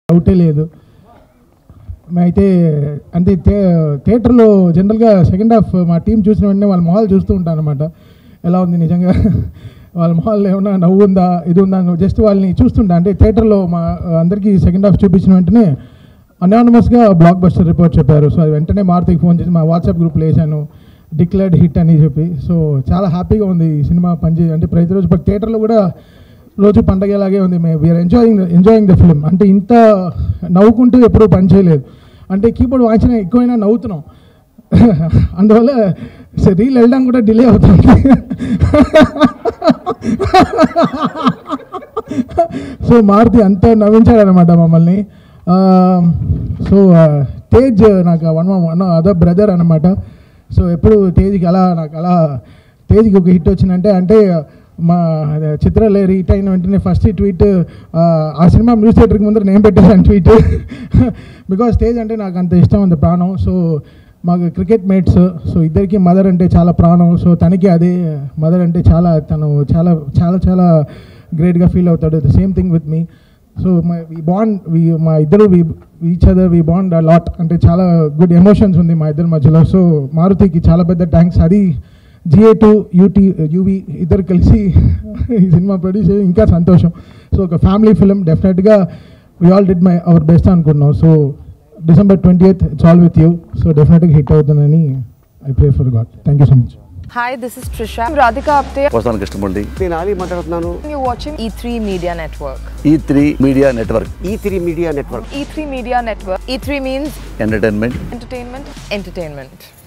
డౌటే లేదు అయితే అంటే థే థియేటర్లో జనరల్గా సెకండ్ హాఫ్ మా టీం చూసిన వెంటనే వాళ్ళ మొహాలు చూస్తూ ఉంటాను అనమాట ఎలా ఉంది నిజంగా వాళ్ళ మొహాల్లో ఏమన్నా నవ్వు ఉందా ఇది ఉందా జస్ట్ వాళ్ళని చూస్తుంటా అంటే థియేటర్లో మా అందరికీ సెకండ్ హాఫ్ చూపించిన వెంటనే అనానమస్గా బ్లాక్ బస్టర్ రిపోర్ట్ చెప్పారు సో అది వెంటనే మారుతికి ఫోన్ చేసి మా వాట్సాప్ గ్రూప్లో వేసాను డిక్లేర్డ్ హిట్ అని చెప్పి సో చాలా హ్యాపీగా ఉంది ఈ సినిమా పనిచేసి అంటే ప్రతిరోజు థియేటర్లో కూడా రోజు పండగలాగే ఉంది may we are enjoying enjoying the film అంటే ఇంత నవ్వుకుంటూ ఎప్పుడూ పని చేయలేదు అంటే కీబోర్డ్ వాయించిన ఎక్కువైనా నవ్వుతున్నాం అందువల్ల రీల్ వెళ్ళడం కూడా డిలే అవుతుంది సో మారుతి అంత నవ్వించాడనమాట మమ్మల్ని సో తేజ్ నాకు వన్ వన్ అదర్ బ్రదర్ అనమాట సో ఎప్పుడు తేజ్కి అలా నాకు అలా తేజ్కి ఒక హిట్ వచ్చిందంటే అంటే మా చిత్రలేరి హిట్ అయిన వెంటనే ఫస్ట్ ట్వీట్ ఆ సినిమా మ్యూజిక్ థియేటర్కి ముందర నేను పెట్టేశాను ట్వీట్ బికాస్ స్టేజ్ అంటే నాకు అంత ఇష్టం అంత ప్రాణం సో మాకు క్రికెట్ మేట్స్ సో ఇద్దరికి మదర్ అంటే చాలా ప్రాణం సో తనకి అదే మదర్ అంటే చాలా తను చాలా చాలా చాలా గ్రేట్గా ఫీల్ అవుతాడు the same thing with me so my we bond we మా ఇద్దరు we each other we bond lot అంటే చాలా గుడ్ ఎమోషన్స్ ఉంది మా ఇద్దరి మధ్యలో సో మారుతికి చాలా పెద్ద థ్యాంక్స్ అది జిఏ టూ యూటీ యూవి ఇద్దరు కలిసి ఈ సినిమా ప్రొడ్యూస్ చేసి ఇంకా సంతోషం సో ఒక ఫ్యామిలీ ఫిలిం డెఫినెట్గా we all did my our best అనుకున్నాం so December twenty eighth it's all with you so డెఫినెట్గా హిట్ అవుతుందని I pray for God thank you so much Hi, this is Trisha. I'm Radhika Apte. వస్తాను కృష్ణమూర్తి నేను ఆలీ మాట్లాడుతున్నాను You're watching E3 Media Network. E three media network E three media network E3 Media Network. E3 means entertainment entertainment, entertainment.